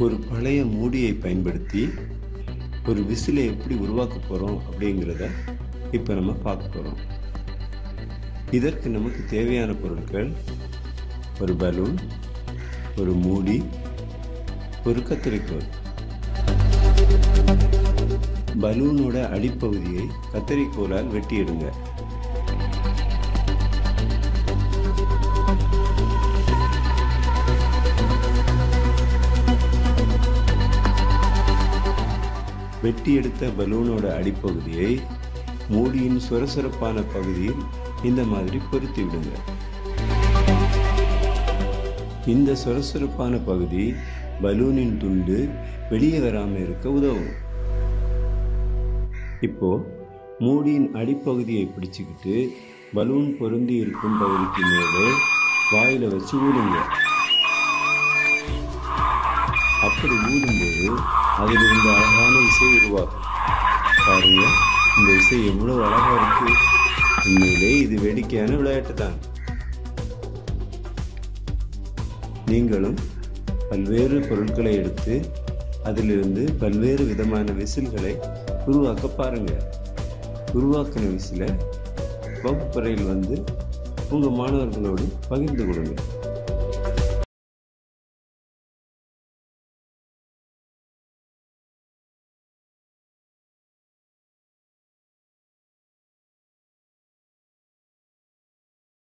ஒரு பழைய மூடியை பயன்படுத்தி ஒரு விசிலை எப்படி உருவாக்க போகிறோம் அப்படிங்கிறத இப்போ நம்ம பார்க்க போகிறோம் இதற்கு நமக்கு தேவையான பொருட்கள் ஒரு பலூன் ஒரு மூடி ஒரு கத்தரிக்கோல் பலூனோட அடிப்பகுதியை கத்தரிக்கோலால் வெட்டி எடுங்க வெட்டி எடுத்த பலூனோட அடிப்பகுதியை மூடியின் சுரசுரப்பான பகுதியில் இந்த மாதிரி பொருத்தி விடுங்க இந்த சுரசுரப்பான பகுதி பலூனின் துண்டு வெளியே வராமல் இருக்க உதவும் இப்போ மூடியின் அடிப்பகுதியை பிடிச்சுக்கிட்டு பலூன் பொருந்தி இருக்கும் பகுதிக்கு மேலே வாயில வச்சு ஊடுங்க அப்படி ஊடும்போது அதில் இந்த அழகான இசை உருவாகும் பாருங்க இந்த இசை எவ்வளவு அழகா இருக்கு உண்மையிலே இது வேடிக்கையான விளையாட்டு தான் நீங்களும் பல்வேறு பொருட்களை எடுத்து அதிலிருந்து பல்வேறு விதமான விசில்களை உருவாக்க பாருங்க உருவாக்கின விசிலை வகுப்பறையில் வந்து உங்கள் மாணவர்களோடு பகிர்ந்து கொடுங்க